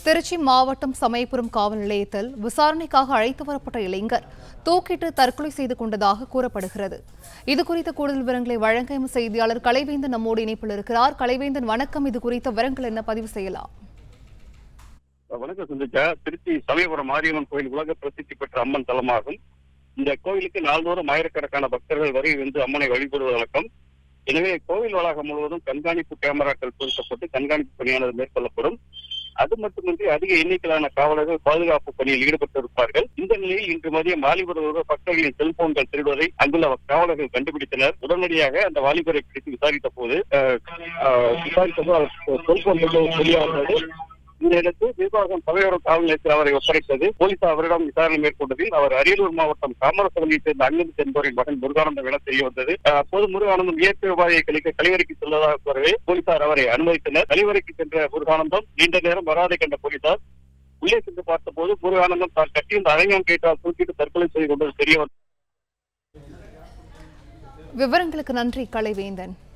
திருச்சி மாவட்டம் சமயபுரம் காவல் நிலையத்தில் விசாரணைக்காக அழைத்து வரப்பட்ட இளைஞர் தூக்கிட்டு தற்கொலை செய்து கொண்டதாக கூறப்படுகிறது இது குறித்த கூடுதல் விவரங்களை வழங்க எமது செய்தியாளர் கலைவேந்தன் நம்மோடு இணைப்பில் இருக்கிறார் கலைவேந்தன் வணக்கம் இது குறித்த விவரங்கள் என்ன பதிவு செய்யலாம் வணக்கம் சந்திச்சா திருச்சி சமயபுரம் மாரியம்மன் கோயில் உலக பிரசித்தி பெற்ற அம்மன் தலமாகும் இந்த கோயிலுக்கு நாள்தோறும் ஆயிரக்கணக்கான பக்தர்கள் வரை வந்து அம்மனை வழிபடுவது வழக்கம் எனவே கோவில் வளாகம் முழுவதும் கண்காணிப்பு கேமராக்கள் பொருத்தப்பட்டு கண்காணிப்பு பணியானது மேற்கொள்ளப்படும் அது மட்டுமின்றி அதிக எண்ணிக்கையிலான காவலர்கள் பாதுகாப்பு பணியில் ஈடுபட்டிருப்பார்கள் இந்த நிலையில் இன்று மதியம் வாலிபர் ஒருவர் பக்தர்களின் செல்போன்கள் திருடுவதை அங்குள்ள காவலர்கள் கண்டுபிடித்தனர் உடனடியாக அந்த வாலிபரை பிடித்து விசாரித்த போது அஹ், அஹ், விசாரித்த போது அவர் செல்போன் வெளியானது இதையடுத்து நிர்வாகம் சமயபுரம் காவல் நிலையத்தில் அவரை ஒப்படைத்தது போலீசார் அவரிடம் விசாரணை மேற்கொண்டதில் அவர் அரியலூர் மாவட்டம் காமரசவல்லியைச் சேர்ந்த அங்கந்த் என்பவரின் மகன் முருகானந்தம் என தெரிய வந்தது அஹ், அப்போது முருகானந்தம் இயற்கை உபாதையை கழிக்க கழிவறைக்கு செல்வதாக கூறவே போலீசார் அவரை அனுமதித்தனர் கழிவறைக்கு சென்ற முருகானந்தம் நீண்ட நேரம் வராதை கண்ட போலீசார் உள்ளே சென்று பார்த்தபோது முருகானந்தம் தான் கட்டியிருந்த அரைஞான் கேட்டால் தூக்கிட்டு தற்கொலை செய்து கொண்டது தெரிய வந்தது விவரங்களுக்கு நன்றி கலைவேந்தன்